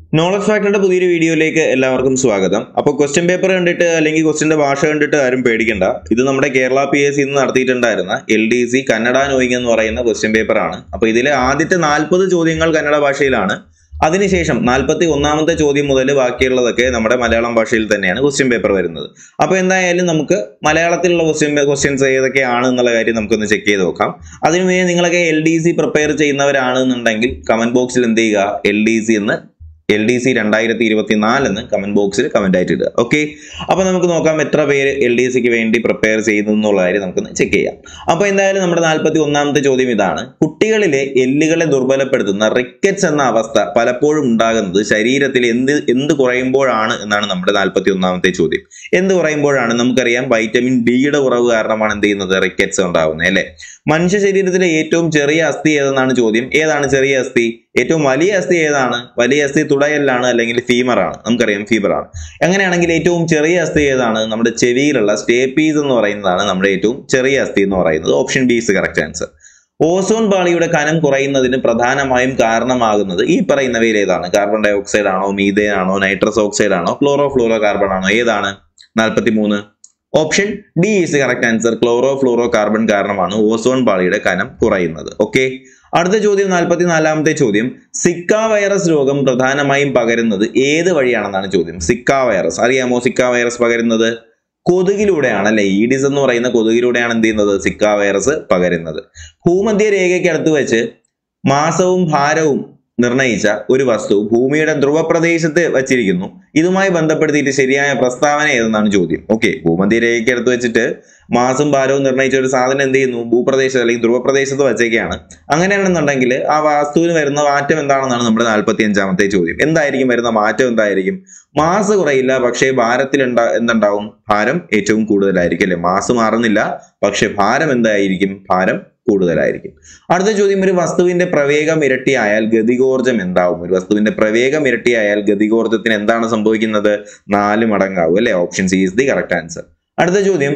knowledge ഫാക്ടറിന്റെ പുതിയൊരു വീഡിയോയിലേക്ക് എല്ലാവർക്കും സ്വാഗതം അപ്പോൾ ക്വസ്റ്റ്യൻ പേപ്പർ കണ്ടിട്ട് അല്ലെങ്കിൽ ക്വസ്റ്റ്യന്റെ ഭാഷ കണ്ടിട്ട് ആരും പേടിക്കണ്ട ഇത് നമ്മുടെ കേരള പി എസ് നിന്ന് നടത്തിയിട്ടുണ്ടായിരുന്ന L D C Kannada knowing എന്ന് പറയുന്ന ക്വസ്റ്റ്യൻ പേപ്പറാണ് അപ്പോൾ ഇതിലെ ആദ്യത്തെ നാൽപ്പത് ചോദ്യങ്ങൾ കന്നഡ ഭാഷയിലാണ് അതിനുശേഷം നാൽപ്പത്തി ഒന്നാമത്തെ ചോദ്യം മുതൽ ബാക്കിയുള്ളതൊക്കെ നമ്മുടെ മലയാളം ഭാഷയിൽ തന്നെയാണ് ക്വസ്റ്റ്യൻ പേപ്പർ വരുന്നത് അപ്പോൾ എന്തായാലും നമുക്ക് മലയാളത്തിലുള്ള ക്വസ്റ്റ്യൻ ക്വസ്റ്റ്യൻസ് ഏതൊക്കെയാണ് എന്നുള്ള കാര്യം നമുക്കൊന്ന് ചെക്ക് ചെയ്ത് നോക്കാം അതിനു വേണ്ടി നിങ്ങളൊക്കെ എൽ ഡി സി പ്രിപ്പയർ ചെയ്യുന്നവരാണെന്നുണ്ടെങ്കിൽ കമന്റ് ബോക്സിൽ എന്ത് ചെയ്യുക എൽ ഡി സി എന്ന് എൽ ഡി സി രണ്ടായിരത്തി ഇരുപത്തി നാലെന്ന് കമന്റ് ബോക്സിൽ കമന്റ് ആയിട്ട് ഇടുക ഓക്കെ അപ്പൊ നമുക്ക് നോക്കാം എത്ര പേര് എൽ ഡി സിക്ക് വേണ്ടി പ്രിപ്പയർ ചെയ്യുന്നു എന്നുള്ള കാര്യം നമുക്കൊന്ന് ചെക്ക് ചെയ്യാം അപ്പൊ എന്തായാലും നമ്മുടെ നാൽപ്പത്തി ഒന്നാമത്തെ ചോദ്യം ഇതാണ് കുട്ടികളിലെ എല്ലുകളെ ദുർബലപ്പെടുത്തുന്ന റിക്കറ്റ്സ് എന്ന അവസ്ഥ പലപ്പോഴും ഉണ്ടാകുന്നത് ശരീരത്തിൽ എന്ത് എന്ത് കുറയുമ്പോഴാണ് എന്നാണ് നമ്മുടെ നാൽപ്പത്തി ഒന്നാമത്തെ ചോദ്യം എന്ത് കുറയുമ്പോഴാണ് നമുക്കറിയാം വൈറ്റമിൻ ഡിയുടെ കുറവ് കാരണമാണ് എന്ത് ചെയ്യുന്നത് റിക്കറ്റ്സ് ഉണ്ടാകുന്നത് അല്ലെ മനുഷ്യ ശരീരത്തിലെ ഏറ്റവും ചെറിയ അസ്ഥി ഏതെന്നാണ് ചോദ്യം ഏതാണ് ചെറിയ അസ്ഥി ഏറ്റവും വലിയ അസ്ഥി ഏതാണ് വലിയ അസ്ഥി തുടയലാണ് അല്ലെങ്കിൽ ഫീമർ ആണ് നമുക്കറിയാം ഫീമർ ആണ് അങ്ങനെയാണെങ്കിൽ ഏറ്റവും ചെറിയ അസ്ഥി ഏതാണ് നമ്മുടെ ചെവിയിലുള്ള സ്റ്റേപ്പീസ് എന്ന് പറയുന്നതാണ് നമ്മുടെ ഏറ്റവും ചെറിയ അസ്ഥി എന്ന് പറയുന്നത് option B is correct answer ozone പാളിയുടെ കനം കുറയുന്നതിന് പ്രധാനമായും കാരണമാകുന്നത് ഈ പറയുന്നവയിൽ ഏതാണ് കാർബൺ ഡൈ ഓക്സൈഡ് ആണോ മീതേൻ ആണോ നൈട്രസ് ഓക്സൈഡ് ആണോ ക്ലോറോ ഫ്ലോറോ കാർബൺ ആണോ ഏതാണ് നാൽപ്പത്തി മൂന്ന് option D is correct answer chlorofluorocarbon കാരണമാണ് ഓസോൺ പാളിയുടെ കനം കുറയുന്നത് ഓക്കെ അടുത്ത ചോദ്യം നാൽപ്പത്തിനാലാമത്തെ ചോദ്യം സിക്ക വൈറസ് രോഗം പ്രധാനമായും പകരുന്നത് ഏത് വഴിയാണെന്നാണ് ചോദ്യം സിക്ക വൈറസ് അറിയാമോ സിക്ക വൈറസ് പകരുന്നത് കൊതുകിലൂടെയാണ് അല്ലെ ഈഡിസ് എന്ന് പറയുന്ന കൊതുകിലൂടെയാണ് എന്ത് ചെയ്യുന്നത് സിക്ക വൈറസ് പകരുന്നത് ഭൂമധ്യ രേഖയ്ക്ക് അടുത്ത് വെച്ച് മാസവും ഭാരവും നിർണയിച്ച ഒരു വസ്തു ഭൂമിയുടെ ധ്രുവപ്രദേശത്ത് വച്ചിരിക്കുന്നു ഇതുമായി ബന്ധപ്പെടുത്തിയിട്ട് ശരിയായ പ്രസ്താവന ഏതെന്നാണ് ചോദ്യം ഓക്കെ ഭൂമധ്യരേഖയ്ക്ക് അടുത്ത് വെച്ചിട്ട് മാസം ഭാരവും നിർണ്ണയിച്ച ഒരു സാധനം എന്ത് ചെയ്യുന്നു ഭൂപ്രദേശത്ത് അല്ലെങ്കിൽ ധ്രുവപ്രദേശത്ത് വച്ചേക്കാണ് അങ്ങനെയാണെന്നുണ്ടെങ്കിൽ ആ വസ്തുവിന് വരുന്ന മാറ്റം എന്താണെന്നാണ് നമ്മുടെ നാൽപ്പത്തി അഞ്ചാമത്തെ ചോദ്യം എന്തായിരിക്കും വരുന്ന മാറ്റം എന്തായിരിക്കും മാസ് കുറയില്ല പക്ഷേ ഭാരത്തിൽ ഉണ്ടാ എന്തുണ്ടാവും ഭാരം ഏറ്റവും കൂടുതലായിരിക്കും അല്ലെ മാസ് മാറുന്നില്ല പക്ഷെ ഭാരം എന്തായിരിക്കും ഭാരം കൂടുതലായിരിക്കും അടുത്ത ചോദ്യം ഒരു വസ്തുവിന്റെ പ്രവേഗം ഇരട്ടിയായാൽ ഗതികോർജം എന്താവും ഒരു വസ്തുവിന്റെ പ്രവേഗം ഇരട്ടിയായാൽ ഗതികോർജത്തിന് എന്താണ് സംഭവിക്കുന്നത് നാല് മടങ്ങാവും അല്ലെ option C is the correct answer അടുത്ത ചോദ്യം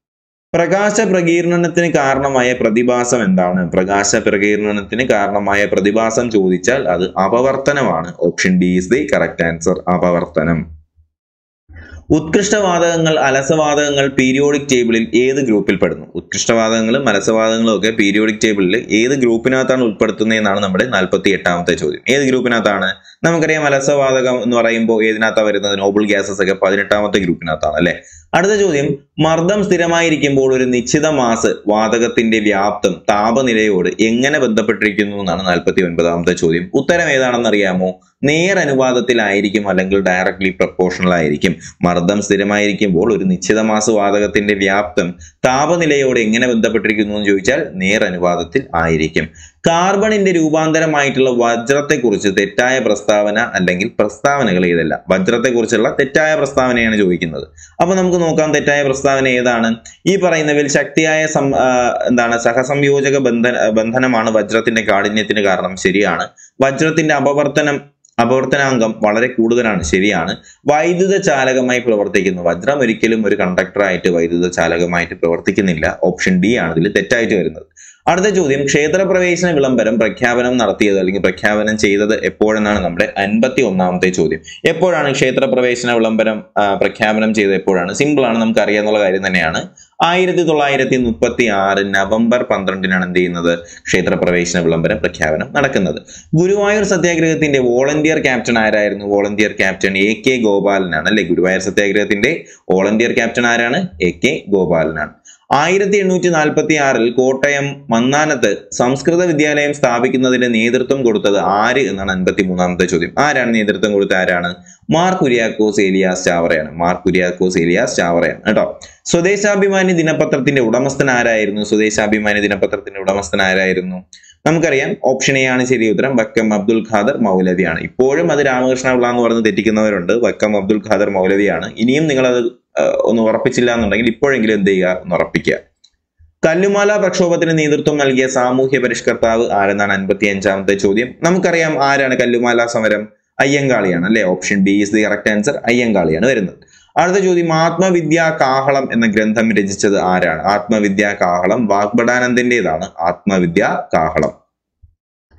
പ്രകാശ പ്രകീർണനത്തിന് കാരണമായ പ്രതിഭാസം എന്താണ് പ്രകാശ പ്രകീർണനത്തിന് കാരണമായ പ്രതിഭാസം ചോദിച്ചാൽ അത് അപവർത്തനമാണ് option D is the correct answer അപവർത്തനം ഉത്കൃഷ്ടവാതകങ്ങൾ അലസവാതകങ്ങൾ പീരിയോഡിക് ടേബിളിൽ ഏത് ഗ്രൂപ്പിൽ പെടുന്നു ഉത്കൃഷ്ടവാതകങ്ങളും അലസവാതകങ്ങളും ഒക്കെ പീരിയോഡിക് ടേബിളിൽ ഏത് ഗ്രൂപ്പിനകത്താണ് ഉൾപ്പെടുത്തുന്നതെന്നാണ് നമ്മുടെ നാൽപ്പത്തി എട്ടാമത്തെ ചോദ്യം ഏത് ഗ്രൂപ്പിനകത്താണ് നമുക്കറിയാം അലസവാതകം എന്ന് പറയുമ്പോൾ ഏതിനകത്താണ് വരുന്നത് നോബിൾ ഗ്യാസസ് ഒക്കെ പതിനെട്ടാമത്തെ ഗ്രൂപ്പിനകത്താണ് അല്ലെ അടുത്ത ചോദ്യം മർദ്ദം സ്ഥിരമായിരിക്കുമ്പോൾ ഒരു നിശ്ചിത മാസ് വാതകത്തിന്റെ വ്യാപ്തം താപനിലയോട് എങ്ങനെ ബന്ധപ്പെട്ടിരിക്കുന്നു എന്നാണ് നാൽപ്പത്തി ഒൻപതാമത്തെ ചോദ്യം ഉത്തരം ഏതാണെന്ന് അറിയാമോ നേർ അനുപാതത്തിലായിരിക്കും അല്ലെങ്കിൽ ഡയറക്ട്ലി പ്രപ്പോർഷണൽ ആയിരിക്കും മർദ്ദം സ്ഥിരമായിരിക്കുമ്പോൾ ഒരു നിശ്ചിത മാസ വാതകത്തിന്റെ വ്യാപ്തം താപനിലയോട് എങ്ങനെ ബന്ധപ്പെട്ടിരിക്കുന്നു എന്ന് ചോദിച്ചാൽ നേർ അനുപാതത്തിൽ ആയിരിക്കും കാർബണിന്റെ രൂപാന്തരമായിട്ടുള്ള വജ്രത്തെക്കുറിച്ച് തെറ്റായ പ്രസ്താവന അല്ലെങ്കിൽ പ്രസ്താവനകൾ ഏതല്ല വജ്രത്തെക്കുറിച്ചുള്ള തെറ്റായ പ്രസ്താവനയാണ് ചോദിക്കുന്നത് അപ്പൊ നമുക്ക് നോക്കാം തെറ്റായ പ്രസ്താവന ഏതാണ് ഈ പറയുന്നവയിൽ ശക്തിയായ സം ആ, എന്താണ് സഹസംയോജക ബന്ധന ബന്ധനമാണ് വജ്രത്തിന്റെ കാഠിന്യത്തിന് കാരണം ശരിയാണ് വജ്രത്തിന്റെ അപവർത്തനം അപവർത്തനാങ്കം വളരെ കൂടുതലാണ് ശരിയാണ് വൈദ്യുത ചാലകമായി പ്രവർത്തിക്കുന്നു വജ്രം ഒരിക്കലും ഒരു കണ്ടക്ടറായിട്ട് വൈദ്യുത ചാലകമായിട്ട് പ്രവർത്തിക്കുന്നില്ല ഓപ്ഷൻ ഡി ആണ് ഇതിൽ തെറ്റായിട്ട് വരുന്നത് അടുത്ത ചോദ്യം ക്ഷേത്രപ്രവേശന വിളംബരം പ്രഖ്യാപനം നടത്തിയത് അല്ലെങ്കിൽ പ്രഖ്യാപനം ചെയ്തത് എപ്പോഴെന്നാണ് നമ്മുടെ അൻപത്തി ഒന്നാമത്തെ ചോദ്യം എപ്പോഴാണ് ക്ഷേത്രപ്രവേശന വിളംബരം ആ, പ്രഖ്യാപനം ചെയ്തത് എപ്പോഴാണ് സിമ്പിൾ ആണ് നമുക്ക് അറിയാവുന്ന കാര്യം തന്നെയാണ് ആയിരത്തി തൊള്ളായിരത്തി മുപ്പത്തി ആറ് നവംബർ പന്ത്രണ്ടിനാണ് എന്ത് ചെയ്യുന്നത് ക്ഷേത്രപ്രവേശന വിളംബരം പ്രഖ്യാപനം നടക്കുന്നത് ഗുരുവായൂർ സത്യാഗ്രഹത്തിന്റെ വോളണ്ടിയർ ക്യാപ്റ്റൻ ആരായിരുന്നു വോളണ്ടിയർ ക്യാപ്റ്റൻ എ കെ ഗോപാലനാണ് അല്ലെ ഗുരുവായൂർ സത്യാഗ്രഹത്തിന്റെ വോളണ്ടിയർ ക്യാപ്റ്റൻ ആരാണ് എ കെ ഗോപാലനാണ് ആയിരത്തി എണ്ണൂറ്റി നാൽപ്പത്തി ആറിൽ കോട്ടയം മന്നാനത്ത് സംസ്കൃത വിദ്യാലയം സ്ഥാപിക്കുന്നതിന് നേതൃത്വം കൊടുത്തത് ആര് എന്നാണ് അൻപത്തി മൂന്നാമത്തെ ചോദ്യം ആരാണ് നേതൃത്വം കൊടുത്ത ആരാണ് മാർ കുര്യാക്കോസ് ഏലിയാസ് ചാവറയാണ് മാർ കുര്യാക്കോസ് ഏലിയാസ് ചാവറയാണ് കേട്ടോ സ്വദേശാഭിമാനി ദിനപത്രത്തിന്റെ ഉടമസ്ഥൻ ആരായിരുന്നു സ്വദേശാഭിമാനി ദിനപത്രത്തിന്റെ ഉടമസ്ഥൻ ആരായിരുന്നു നമുക്കറിയാം ഓപ്ഷൻ എ ആണ് ശരി ഉത്തരം വക്കം അബ്ദുൽ ഖാദർ മൗലവിയാണ് ഇപ്പോഴും അത് രാമകൃഷ്ണ പിള്ള എന്ന് പറഞ്ഞ് തെറ്റിക്കുന്നവരുണ്ട് വക്കം അബ്ദുൽ ഖാദർ മൗലവിയാണ് ഇനിയും നിങ്ങൾ അത് ഒന്ന് ഉറപ്പിച്ചില്ല എന്നുണ്ടെങ്കിൽ ഇപ്പോഴെങ്കിലും എന്ത് ചെയ്യുക ഒന്ന് ഉറപ്പിക്കുക കല്ലുമാല പ്രക്ഷോഭത്തിന് നേതൃത്വം നൽകിയ സാമൂഹ്യ പരിഷ്കർത്താവ് ആരെന്നാണ് അൻപത്തി അഞ്ചാമത്തെ ചോദ്യം നമുക്കറിയാം ആരാണ് കല്ലുമാല സമരം അയ്യങ്കാളിയാണ് അല്ലെ option B is the correct answer അയ്യങ്കാളിയാണ് വരുന്നത് അടുത്ത ചോദ്യം ആത്മവിദ്യാ കാഹളം എന്ന ഗ്രന്ഥം രചിച്ചത് ആരാണ് ആത്മവിദ്യാ കാഹളം വാഗ്ബടാനന്ദന്റേതാണ് ആത്മവിദ്യാ കാഹളം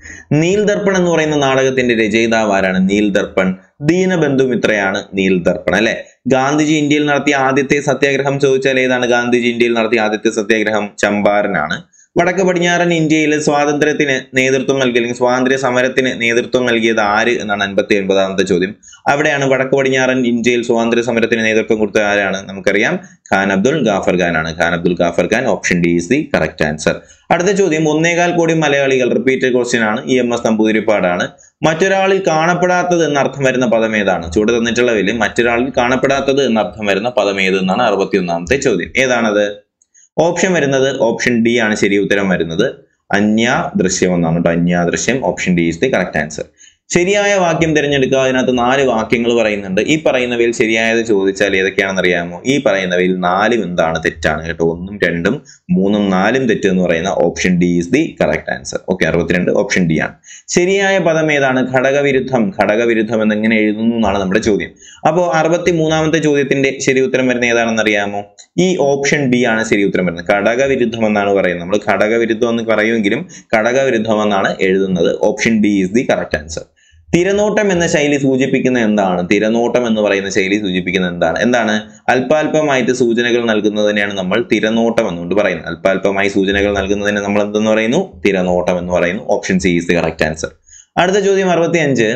നീൽ ദർപ്പൺ എന്ന് പറയുന്ന നാടകത്തിന്റെ രചയിതാവ് ആരാണ് നീൽ ദർപ്പൺ ദീനബന്ധു മിത്രയാണ് നീൽ ദർപ്പൺ അല്ലെ ഗാന്ധിജി ഇന്ത്യയിൽ നടത്തിയ ആദ്യത്തെ സത്യാഗ്രഹം ചോദിച്ചാൽ ഏതാണ് ഗാന്ധിജി ഇന്ത്യയിൽ നടത്തിയ ആദ്യത്തെ സത്യാഗ്രഹം ചമ്പാരനാണ് വടക്ക് പടിഞ്ഞാറൻ ഇന്ത്യയിൽ സ്വാതന്ത്ര്യത്തിന് നേതൃത്വം നൽകി അല്ലെങ്കിൽ സ്വാതന്ത്ര്യ സമരത്തിന് നേതൃത്വം നൽകിയത് ആര് എന്നാണ് അൻപത്തി ഒൻപതാമത്തെ ചോദ്യം അവിടെയാണ് വടക്ക് പടിഞ്ഞാറൻ ഇന്ത്യയിൽ സ്വാതന്ത്ര്യ സമരത്തിന് നേതൃത്വം കൊടുത്ത ആരാണ് നമുക്കറിയാം ഖാൻ അബ്ദുൾ ഗാഫർ ഖാൻ ആണ് Khan Abdul Ghaffar Khan option D is the correct answer അടുത്ത ചോദ്യം ഒന്നേകാൽ കോടി മലയാളികൾ റിപ്പീറ്റഡ് ക്വസ്റ്റ്യൻ ആണ് ഇ എം എസ് നമ്പൂതിരിപ്പാടാണ് മറ്റൊരാളിൽ കാണപ്പെടാത്തത് എന്നർത്ഥം വരുന്ന പദം ഏതാണ് ചൂട് തന്നിട്ടുള്ളതിൽ മറ്റൊരാളിൽ കാണപ്പെടാത്തത് എന്നർത്ഥം വരുന്ന പദം ഏത് എന്നാണ് അറുപത്തി ഒന്നാമത്തെ ചോദ്യം ഏതാണത് ഓപ്ഷൻ വരുന്നത് ഓപ്ഷൻ ഡി ആണ് ശരി ഉത്തരം വരുന്നത് അന്യ ദൃശ്യം എന്നാണ് കേട്ടോ അന്യ ദൃശ്യം option D is the correct answer ശരിയായ വാക്യം തിരഞ്ഞെടുക്കുക അതിനകത്ത് നാല് വാക്യങ്ങൾ പറയുന്നുണ്ട് ഈ പറയുന്നവയിൽ ശരിയായത് ചോദിച്ചാൽ ഏതൊക്കെയാണെന്ന് അറിയാമോ ഈ പറയുന്നവയിൽ നാലും എന്താണ് തെറ്റാണ് കേട്ടോ ഒന്നും രണ്ടും മൂന്നും നാലും തെറ്റ് എന്ന് പറയുന്ന option D is the correct answer okay അറുപത്തിരണ്ട് ഓപ്ഷൻ ഡി ആണ് ശരിയായ പദം ഏതാണ് ഘടകവിരുദ്ധം ഘടകവിരുദ്ധം എന്ന് എങ്ങനെ എഴുതുന്നു എന്നാണ് നമ്മുടെ ചോദ്യം അപ്പോൾ അറുപത്തി മൂന്നാമത്തെ ചോദ്യത്തിന്റെ ശരി ഉത്തരം വരുന്ന ഏതാണെന്ന് അറിയാമോ ഈ ഓപ്ഷൻ ബി ആണ് ശരി ഉത്തരം വരുന്നത് ഘടകവിരുദ്ധം എന്നാണ് പറയുന്നത് നമ്മൾ ഘടകവിരുദ്ധം എന്ന് പറയുമെങ്കിലും ഘടകവിരുദ്ധം എന്നാണ് എഴുതുന്നത് option D is the correct answer തിരനോട്ടം എന്ന ശൈലി സൂചിപ്പിക്കുന്ന എന്താണ് തിരനോട്ടം എന്ന് പറയുന്ന ശൈലി സൂചിപ്പിക്കുന്ന എന്താണ് എന്താണ് അല്പാൽപമായിട്ട് സൂചനകൾ നൽകുന്നതിനെയാണ് നമ്മൾ തിരനോട്ടം എന്നുകൊണ്ട് പറയുന്നത് അല്പാൽപമായി സൂചനകൾ നൽകുന്നതിനെ നമ്മൾ എന്തെന്ന് പറയുന്നു തിരനോട്ടം എന്ന് പറയുന്നു option C is the correct answer അടുത്ത ചോദ്യം അറുപത്തി അഞ്ച്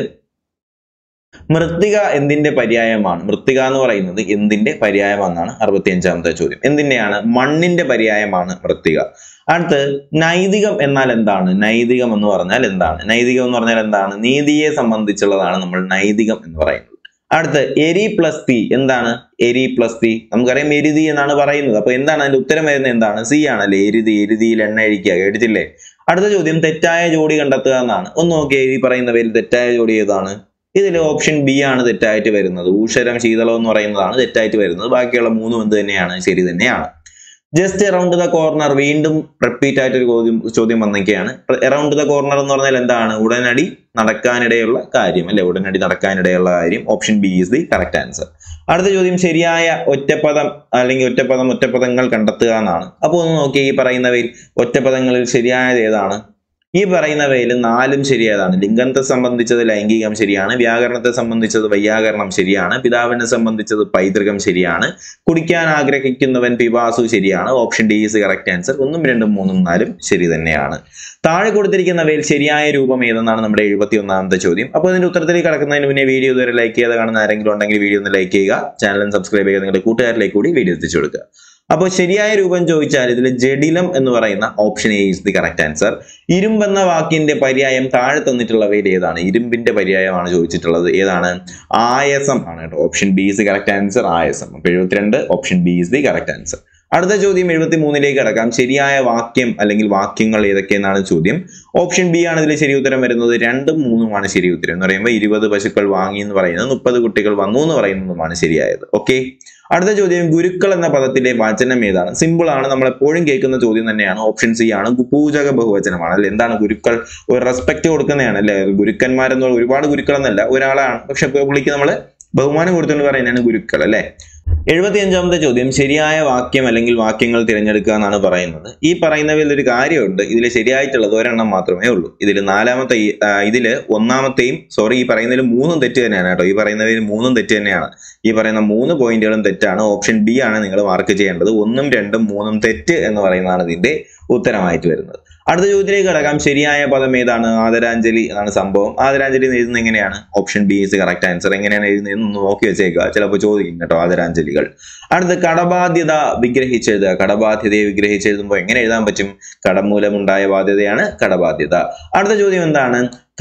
മൃത്തിക എന്തിന്റെ പര്യായമാണ് മൃത്തിക എന്ന് പറയുന്നത് എന്തിന്റെ പര്യായമാണെന്നാണ് അറുപത്തി അഞ്ചാമത്തെ ചോദ്യം എന്തിന്റെയാണ് മണ്ണിന്റെ പര്യായമാണ് മൃത്തിക അടുത്ത് നൈതികം എന്നാൽ എന്താണ് നൈതികം എന്ന് പറഞ്ഞാൽ എന്താണ് നൈതികം എന്ന് പറഞ്ഞാൽ എന്താണ് നീതിയെ സംബന്ധിച്ചുള്ളതാണ് നമ്മൾ നൈതികം എന്ന് പറയുന്നത് അടുത്ത് എരി പ്ലസ് തി എന്താണ് എരി പ്ലസ് തി നമുക്കറിയാം എരുതി എന്നാണ് പറയുന്നത് അപ്പൊ എന്താണ് അതിന്റെ ഉത്തരം വരുന്നത് എന്താണ് സി ആണല്ലേ എരുതി എരുതിയിൽ എണ്ണ അഴിക്കുക കേട്ടിട്ടില്ലേ അടുത്ത ചോദ്യം തെറ്റായ ജോഡി കണ്ടെത്തുക എന്നാണ് ഒന്ന് നോക്കിയേ ഈ പറയുന്നവയിൽ തെറ്റായ ജോഡി ഏതാണ് ഇതിൽ ഓപ്ഷൻ ബി ആണ് തെറ്റായിട്ട് വരുന്നത് ഊഷരം ശീതളം എന്ന് പറയുന്നതാണ് തെറ്റായിട്ട് വരുന്നത് ബാക്കിയുള്ള മൂന്നും എന്ത് തന്നെയാണ് ശരി തന്നെയാണ് ജസ്റ്റ് അറൗണ്ട് ദ കോർണർ വീണ്ടും റിപ്പീറ്റ് ആയിട്ട് ഒരു ചോദ്യം ചോദ്യം വന്നിരിക്കുകയാണ് അറൗണ്ട് ദ കോർണർ എന്ന് പറഞ്ഞാൽ എന്താണ് ഉടനടി നടക്കാനിടയുള്ള കാര്യം അല്ലെ ഉടനടി നടക്കാനിടയുള്ള കാര്യം option B is the correct answer അടുത്ത ചോദ്യം ശരിയായ ഒറ്റപ്പദം അല്ലെങ്കിൽ ഒറ്റപ്പദം ഒറ്റപ്പദങ്ങൾ കണ്ടെത്തുക എന്നാണ് അപ്പോൾ ഒന്ന് നോക്കി ഈ പറയുന്നവയിൽ ഒറ്റപ്പദങ്ങളിൽ ശരിയായത് ഏതാണ് ഈ പറയുന്നവയിൽ നാലും ശരിയായതാണ് ലിംഗത്തെ സംബന്ധിച്ചത് ലൈംഗികം ശരിയാണ് വ്യാകരണത്തെ സംബന്ധിച്ചത് വൈയാകരണം ശരിയാണ് പിതാവിനെ സംബന്ധിച്ചത് പൈതൃകം ശരിയാണ് കുടിക്കാൻ ആഗ്രഹിക്കുന്നവൻ പിവാസു ശരിയാണ് option D is correct answer ഒന്നും രണ്ടും മൂന്നും നാലും ശരി തന്നെയാണ് താഴെ കൊടുത്തിരിക്കുന്നവയിൽ ശരിയായ രൂപം ഏതെന്നാണ് നമ്മുടെ എഴുപത്തി ഒന്നാമത്തെ ചോദ്യം അപ്പോൾ ഇതിന്റെ ഉത്തരത്തിലേക്ക് കടക്കുന്നതിന് മുന്നേ വീഡിയോ ഇതുവരെ ലൈക്ക് ചെയ്ത് കാണുന്ന ആരെങ്കിലും ഉണ്ടെങ്കിൽ വീഡിയോ ഒന്ന് ലൈക്ക് ചെയ്യുക ചാനൽ സബ്സ്ക്രൈബ് ചെയ്യുക നിങ്ങളുടെ കൂട്ടുകാരിലേക്ക് കൂടി വീഡിയോ എത്തിച്ചു കൊടുക്കുക അപ്പോൾ ശരിയായ രൂപം ചോദിച്ചാൽ ഇതിൽ ജഡിലം എന്ന് പറയുന്ന option A is the correct answer ഇരുമ്പ് എന്ന വാക്കിന്റെ പര്യായം താഴെ തന്നിട്ടുള്ളവയിൽ ഏതാണ് ഇരുമ്പിന്റെ പര്യായമാണ് ചോദിച്ചിട്ടുള്ളത് ഏതാണ് ആയസം ആണ് കേട്ടോ option B is the correct answer ആയസം അപ്പൊ എഴുപത്തിരണ്ട് option B is the correct answer അടുത്ത ചോദ്യം എഴുപത്തി മൂന്നിലേക്ക് കടക്കാം ശരിയായ വാക്യം അല്ലെങ്കിൽ വാക്യങ്ങൾ ഏതൊക്കെയെന്നാണ് ചോദ്യം ഓപ്ഷൻ ബി ആണ് ഇതിൽ ശരി ഉത്തരം വരുന്നത് രണ്ടും മൂന്നുമാണ് ശരി ഉത്തരം എന്ന് പറയുമ്പോൾ ഇരുപത് പശുക്കൾ വാങ്ങി എന്ന് പറയുന്നത് മുപ്പത് കുട്ടികൾ വന്നു എന്ന് പറയുന്നതുമാണ് ശരിയായത് ഓക്കെ അടുത്ത ചോദ്യം ഗുരുക്കൾ എന്ന പദത്തിലെ വചനം ഏതാണ് സിമ്പിൾ ആണ് നമ്മൾ എപ്പോഴും കേൾക്കുന്ന ചോദ്യം തന്നെയാണ് ഓപ്ഷൻ സി ആണ് പൂജക ബഹുവചനമാണ് അല്ലെ എന്താണ് ഗുരുക്കൾ ഒരു റെസ്പെക്ട് കൊടുക്കുന്നതാണ് അല്ലെ ഗുരുക്കന്മാരെന്ന് പറഞ്ഞാൽ ഒരുപാട് ഗുരുക്കൾ എന്നല്ല ഒരാളാണ് പക്ഷെ പുള്ളിക്ക് നമ്മൾ ബഹുമാനം കൊടുത്തുകൊണ്ട് പറയുന്നതാണ് ഗുരുക്കൾ അല്ലെ എഴുപത്തി അഞ്ചാമത്തെ ചോദ്യം ശരിയായ വാക്യം അല്ലെങ്കിൽ വാക്യങ്ങൾ തിരഞ്ഞെടുക്കുക എന്നാണ് പറയുന്നത് ഈ പറയുന്നവയിൽ ഒരു കാര്യമുണ്ട് ഇതിൽ ശരിയായിട്ടുള്ളത് ഒരെണ്ണം മാത്രമേ ഉള്ളൂ ഇതിൽ നാലാമത്തെ ഈ, ആ, ഇതില് ഒന്നാമത്തെയും സോറി ഈ പറയുന്നതിൽ മൂന്നും തെറ്റ് തന്നെയാണ് കേട്ടോ ഈ പറയുന്നതിൽ മൂന്നും തെറ്റ് തന്നെയാണ് ഈ പറയുന്ന മൂന്ന് പോയിന്റുകളും തെറ്റാണ് ഓപ്ഷൻ ബി ആണ് നിങ്ങൾ മാർക്ക് ചെയ്യേണ്ടത് ഒന്നും രണ്ടും മൂന്നും തെറ്റ് എന്ന് പറയുന്നതാണ് ഇതിന്റെ ഉത്തരമായിട്ട് വരുന്നത് അടുത്ത ചോദ്യത്തിലേക്ക് കടക്കാം ശരിയായ പദം ഏതാണ് ആദരാഞ്ജലി എന്നാണ് സംഭവം ആദരാഞ്ജലി എന്ന് എഴുതുന്നത് എങ്ങനെയാണ് option B is correct answer എങ്ങനെയാണ് എഴുതുന്നത് എന്ന് നോക്കി വെച്ചേക്കുക ചിലപ്പോൾ ചോദിക്കും കേട്ടോ ആദരാഞ്ജലികൾ അടുത്ത കടബാധ്യത വിഗ്രഹിച്ചെഴുതുക കടബാധ്യതയെ വിഗ്രഹിച്ചെഴുതുമ്പോൾ എങ്ങനെ എഴുതാൻ പറ്റും കടം മൂലമുണ്ടായ ബാധ്യതയാണ് കടബാധ്യത അടുത്ത ചോദ്യം എന്താണ്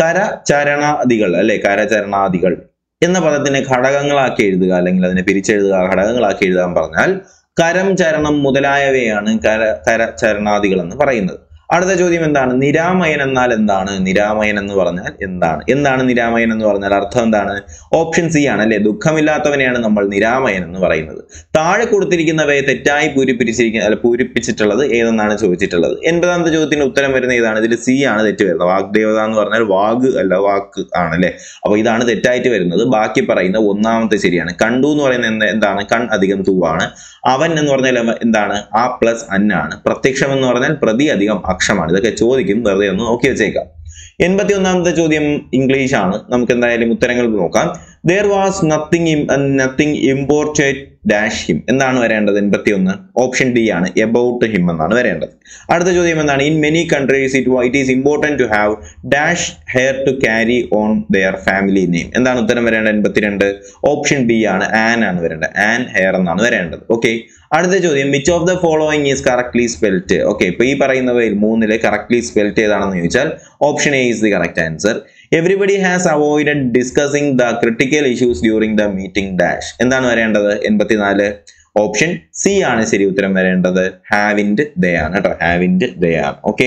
കരചരണാദികൾ അല്ലെ കരചരണാദികൾ എന്ന പദത്തിനെ ഘടകങ്ങളാക്കി എഴുതുക അല്ലെങ്കിൽ അതിനെ പിരിച്ചെഴുതുക ഘടകങ്ങളാക്കി എഴുതാൻ പറഞ്ഞാൽ കരം ചരണം മുതലായവയാണ് കര കരചരണാദികൾ എന്ന് പറയുന്നത് അടുത്ത ചോദ്യം എന്താണ് നിരാമയൻ എന്നാൽ എന്താണ് നിരാമയൻ എന്ന് പറഞ്ഞാൽ എന്താണ് എന്താണ് നിരാമയൻ എന്ന് പറഞ്ഞാൽ അർത്ഥം എന്താണ് ഓപ്ഷൻ സി ആണ് അല്ലെ ദുഃഖമില്ലാത്തവനെയാണ് നമ്മൾ നിരാമയൻ എന്ന് പറയുന്നത് താഴെ കൊടുത്തിരിക്കുന്നവയെ തെറ്റായി പൂരിപ്പിച്ചിരിക്കുന്ന അല്ല പൂരിപ്പിച്ചിട്ടുള്ളത് ഏതെന്നാണ് ചോദിച്ചിട്ടുള്ളത് എൺപതാമത്തെ ചോദ്യത്തിന് ഉത്തരം വരുന്ന ഏതാണ് ഇതിൽ സി ആണ് തെറ്റ് വരുന്നത് വാഗ്ദേവത എന്ന് പറഞ്ഞാൽ വാഗ് അല്ല വാക്ക് ആണ് അല്ലെ അപ്പൊ ഇതാണ് തെറ്റായിട്ട് വരുന്നത് ബാക്കി പറയുന്ന ഒന്നാമത്തെ ശരിയാണ് കണ്ടു എന്ന് പറയുന്നത് എന്ത് എന്താണ് കൺ അധികം തൂവാണ് അവൻ എന്ന് പറഞ്ഞാൽ എന്താണ് ആ പ്ലസ് അന്നാണ് പ്രത്യക്ഷം എന്ന് പറഞ്ഞാൽ പ്രതി അധികം അക്ഷമാണ് ഇതൊക്കെ ചോദിക്കും വെറുതെ ഒന്ന് നോക്കി വെച്ചേക്കാം എൺപത്തി ഒന്നാമത്തെ ചോദ്യം ഇംഗ്ലീഷ് ആണ് നമുക്ക് എന്തായാലും ഉത്തരങ്ങൾ നോക്കാം there was nothing nothing important dash him എന്നാണ് വരേണ്ടത് എൺപത്തി ഒന്ന് ഓപ്ഷൻ ഡി ആണ് എബൌട്ട് ഹിം എന്നാണ് വരേണ്ടത് അടുത്ത ചോദ്യം എന്താണ് in many countries it it is important to have dash heir to carry on their family name എന്താണ് ഉത്തരം വരേണ്ടത് എൺപത്തിരണ്ട് ഓപ്ഷൻ ബി ആണ് ആൻ ആണ് വരേണ്ടത് ആൻ ഹെയർ എന്നാണ് വരേണ്ടത് ഓക്കെ അടുത്ത ചോദ്യം which of the following is correctly spelt okay ഇപ്പൊ ഈ പറയുന്നവയിൽ മൂന്നില് കറക്റ്റ്ലി സ്പെൽറ്റ് ഏതാണെന്ന് ചോദിച്ചാൽ option A is the correct answer everybody has avoided discussing the critical issues during the meeting dash എന്താണ് വരേണ്ടത് എൺപത്തിനാല് ഓപ്ഷൻ സി ആണ് ശരി ഉത്തരം വരേണ്ടത് ഹാവിൻഡ് ദേ ആണ് കേട്ടോ ഹാവിൻഡ് ദേ ആണ് ഓക്കെ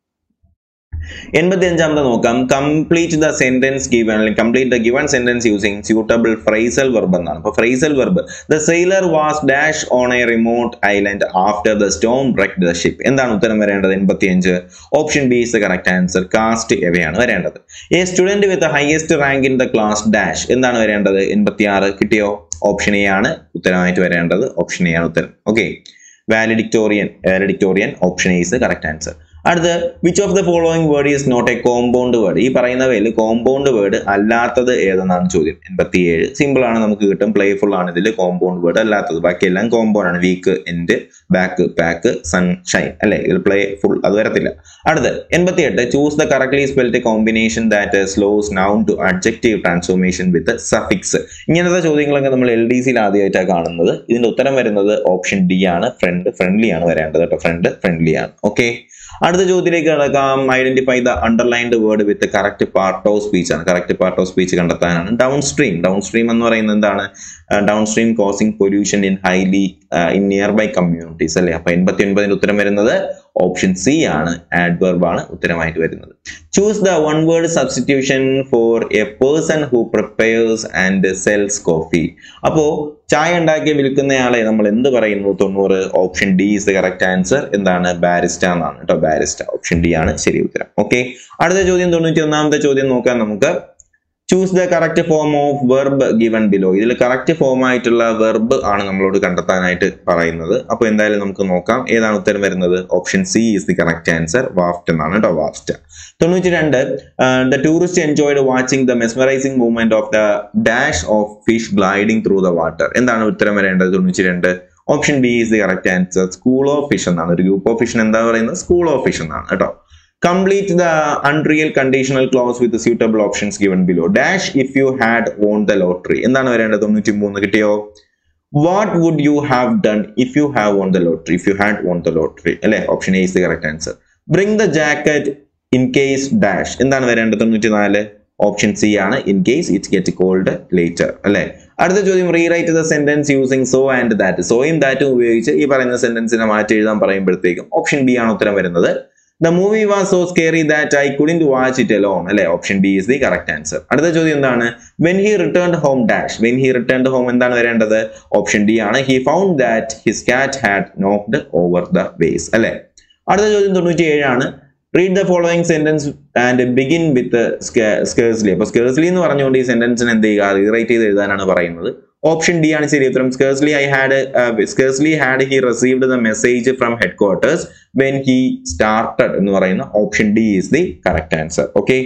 എൺപത്തി അഞ്ചാമത്തെ നോക്കാം കംപ്ലീറ്റ് ദ സെന്റൻസ് ഗിവൻ അല്ലെങ്കിൽ complete the given sentence using suitable phrasal verb എന്നാണ് അപ്പൊ phrasal verb the sailor was dash on a remote island after the storm break the ship എന്താണ് ഉത്തരം വരേണ്ടത് എൺപത്തി അഞ്ച് option B is the correct answer cast എവയാണ് വരേണ്ടത് a student with highest rank in the class dash എന്താണ് വരേണ്ടത് എൺപത്തി ആറ് കിട്ടിയോ ഓപ്ഷൻ എ ആണ് ഉത്തരമായിട്ട് വരേണ്ടത് ഓപ്ഷൻ എ ആണ് ഉത്തരം okay valedictorian valedictorian option A is correct answer അടുത്ത് which of the following word is not a compound word ഈ പറയുന്നവയിൽ കോമ്പൗണ്ട് വേർഡ് അല്ലാത്തത് ഏതെന്നാണ് ചോദ്യം എൺപത്തിയേഴ് സിമ്പിൾ ആണ് നമുക്ക് കിട്ടും പ്ലേഫുൾ ആണ് ഇതിൽ കോമ്പൗണ്ട് വേർഡ് അല്ലാത്തത് ബാക്കിയെല്ലാം കോമ്പൗണ്ട് ആണ് weekend backpack sunshine അല്ലെ ഇതിൽ പ്ലേ ഫുൾ അത് വരത്തില്ല അടുത്ത് എൺപത്തിയെട്ട് choose the correctly spelt combination that സ്ലോസ് noun to adjective transformation with suffix ഇങ്ങനത്തെ ചോദ്യങ്ങളൊക്കെ നമ്മൾ എൽ ഡി സിയിൽ ആദ്യമായിട്ടാണ് കാണുന്നത് ഇതിന്റെ ഉത്തരം വരുന്നത് ഓപ്ഷൻ ഡി ആണ് ഫ്രണ്ട് ഫ്രണ്ട്ലി ആണ് വരേണ്ടത് കേട്ടോ ഫ്രണ്ട് ഫ്രണ്ട്ലി ആണ് ഓക്കെ അടുത്ത ചോദ്യത്തിലേക്ക് കടക്കാം identify the underlined word with correct part of speech ആണ് കറക്റ്റ് പാർട്ട് ഓഫ് സ്പീച്ച് കണ്ടെത്താനാണ് ഡൗൺ സ്ട്രീം ഡൗൺ സ്ട്രീം എന്ന് പറയുന്നത് എന്താണ് downstream causing pollution in highly in nearby communities അല്ലേ അപ്പൊ എൺപത്തി ഒൻപതിന്റെ ഉത്തരം വരുന്നത് ഓപ്ഷൻ സി ആണ് ആഡ്വർബ് ആണ് ഉത്തരമായിട്ട് വരുന്നത് choose the one word substitution for a person who prepares and sells coffee അപ്പോ ചായ ഉണ്ടാക്കി വിൽക്കുന്നയാളെ നമ്മൾ എന്ത് പറയുന്നു തൊണ്ണൂറ് option D is the correct answer എന്താണ് ബാരിസ്റ്റ എന്നാണ് കേട്ടോ ബാരിസ്റ്റ ഓപ്ഷൻ ഡി ആണ് ശരി ഉത്തരം ഓക്കെ അടുത്ത ചോദ്യം തൊണ്ണൂറ്റി ഒന്നാമത്തെ ചോദ്യം നോക്കാം നമുക്ക് choose the correct form of verb given below ഇതിൽ കറക്റ്റ് ഫോം ആയിട്ടുള്ള വെർബ് ആണ് നമ്മളോട് കണ്ടെത്താനായിട്ട് പറയുന്നത് അപ്പൊ എന്തായാലും നമുക്ക് നോക്കാം ഏതാണ് ഉത്തരം വരുന്നത് option C is the correct answer waft എന്നാണ് കേട്ടോ വാഫ്റ്റ് തൊണ്ണൂറ്റി രണ്ട് the tourist enjoyed watching the mesmerising movement of the dash of fish gliding through the water എന്താണ് ഉത്തരം വരേണ്ടത് തൊണ്ണൂറ്റി രണ്ട് option B is the correct answer school of fish എന്നാണ് ഒരു ഗ്രൂപ്പ് ഓഫ് ഫിഷ് എന്താ പറയുന്നത് സ്കൂൾ ഓഫ് ഫിഷ് എന്നാണ് കേട്ടോ complete the unreal conditional clause with the suitable options given below dash if you had won the lottery എന്താണ് വരേണ്ടത് തൊണ്ണൂറ്റി മൂന്ന് കിട്ടിയോ what would you have done if you have won the lottery if you had won the lottery അല്ലെ option A is the correct answer bring the jacket in case dash എന്താണ് വരേണ്ടത് തൊണ്ണൂറ്റി നാല് ഓപ്ഷൻ സി ആണ് in case it get cold later അല്ലെ അടുത്ത ചോദ്യം rewrite the sentence using so and that സോയും ദാറ്റും ഉപയോഗിച്ച് ഈ പറയുന്ന സെന്റൻസിനെ മാറ്റി എഴുതാൻ പറയുമ്പോഴത്തേക്കും ഓപ്ഷൻ ബി ആണ് ഉത്തരം വരുന്നത് the movie was so scary that I couldn't watch it alone അല്ലെ option B is the correct answer അടുത്ത ചോദ്യം എന്താണ് when he return home dash when he return home എന്താണ് വരേണ്ടത് ഓപ്ഷൻ ഡി ആണ് he found that his cat had knocked over the vase അല്ലെ അടുത്ത ചോദ്യം തൊണ്ണൂറ്റി ഏഴാണ് read the following sentence and begin with scarcely അപ്പൊ സ്കേഴ്സ്ലി എന്ന് പറഞ്ഞുകൊണ്ട് ഈ സെന്റൻസിന് എന്ത് ചെയ്യുക റീറൈറ്റ് ചെയ്ത് എഴുതാനാണ് പറയുന്നത് ഓപ്ഷൻ ഡി ആണ് ശരി ഉത്തരം scarcely I had scarcely had he received the message from headquarters when he started എന്ന് പറയുന്ന option D is the correct answer okay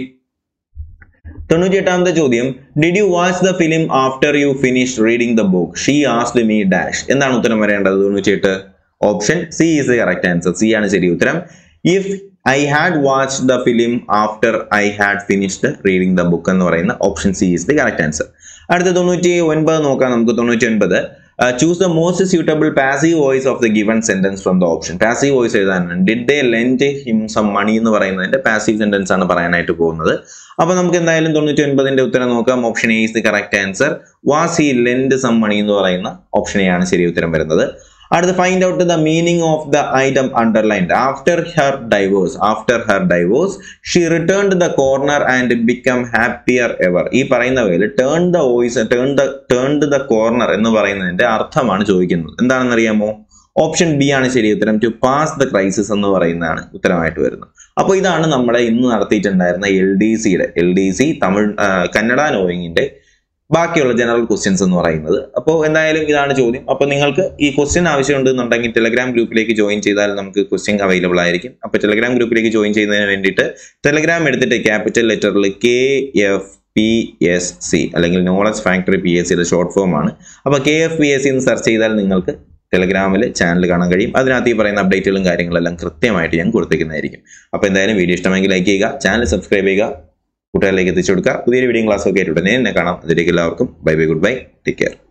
തൊണ്ണൂറ്റി എട്ടാമത്തെ ചോദ്യം did you watch the film after you finish reading the book she asked me dash എന്താണ് ഉത്തരം വരേണ്ടത് തൊണ്ണൂറ്റി എട്ട് option C is the correct answer C ആണ് ശരി ഉത്തരം if I had watch the film after I had finished reading the book എന്ന് പറയുന്ന option C is the correct answer അടുത്ത തൊണ്ണൂറ്റി ഒൻപത് നോക്കാം നമുക്ക് തൊണ്ണൂറ്റി ഒൻപത് choose the most suitable passive voice of the given sentence from the option passive voice എഴുതാനാണ് did they lend him some money എന്ന് പറയുന്നതിന്റെ പാസീവ് സെന്റൻസ് ആണ് പറയാനായിട്ട് പോകുന്നത് അപ്പൊ നമുക്ക് എന്തായാലും തൊണ്ണൂറ്റി ഒൻപതിന്റെ ഉത്തരം നോക്കാം option A is the correct answer was he lend some money എന്ന് പറയുന്ന ഓപ്ഷൻ എ ആണ് ശരി ഉത്തരം വരുന്നത് അടുത്ത് find out the meaning of the item underlined after her divorce after her divorce she return the corner and become happier ever ഈ പറയുന്ന വേല് turn the voice turn the turn the corner എന്ന് പറയുന്നതിന്റെ അർത്ഥമാണ് ചോദിക്കുന്നത് എന്താണെന്ന് അറിയാമോ ഓപ്ഷൻ ബി ആണ് ശരി ഉത്തരം ടു പാസ് ദ ക്രൈസിസ് എന്ന് പറയുന്നതാണ് ഉത്തരമായിട്ട് വരുന്നത് അപ്പോൾ ഇതാണ് നമ്മുടെ ഇന്ന് നടത്തിയിട്ടുണ്ടായിരുന്ന എൽ ഡി സിയുടെ L D C Tamil Kannada നോയിങ്ങിന്റെ ബാക്കിയുള്ള ജനറൽ ക്വസ്റ്റ്യൻസ് എന്ന് പറയുന്നത് അപ്പോൾ എന്തായാലും ഇതാണ് ചോദ്യം അപ്പോൾ നിങ്ങൾക്ക് ഈ ക്വസ്റ്റ്യൻ ആവശ്യമുണ്ടെന്നുണ്ടെങ്കിൽ ടെലഗ്രാം ഗ്രൂപ്പിലേക്ക് ജോയിൻ ചെയ്താൽ നമുക്ക് ക്വസ്റ്റ്യൻ അവൈലബിൾ ആയിരിക്കും അപ്പോൾ ടെലഗ്രാം ഗ്രൂപ്പിലേക്ക് ജോയിൻ ചെയ്യുന്നതിന് വേണ്ടിയിട്ട് ടെലഗ്രാം എടുത്തിട്ട് ക്യാപിറ്റൽ ലെറ്ററിൽ K F P S C അല്ലെങ്കിൽ നോളജ് ഫാക്ടറി പി എസ് സിയുടെ ഷോർട്ട് ഫോം ആണ് അപ്പോൾ K F P S C എന്ന് സെർച്ച് ചെയ്താൽ നിങ്ങൾക്ക് ടെലഗ്രാമിൽ ചാനൽ കാണാൻ കഴിയും അതിനകത്ത് ഈ പറയുന്ന അപ്ഡേറ്റുകളും കാര്യങ്ങളെല്ലാം കൃത്യമായിട്ട് ഞാൻ കൊടുത്തേക്കുന്നതായിരിക്കും അപ്പോൾ എന്തായാലും വീഡിയോ ഇഷ്ടമെങ്കിൽ ലൈക്ക് ചെയ്യുക ചാനൽ സബ്സ്ക്രൈബ് ചെയ്യുക കൂട്ടുകാരിലേക്ക് എത്തിച്ചു കൊടുക്കുക പുതിയൊരു വീഡിയോ ക്ലാസ് ഒക്കെ ആയിട്ട് ഉടനെ എന്നെ കാണാം അതിലേക്ക് എല്ലാവർക്കും bye bye goodbye take care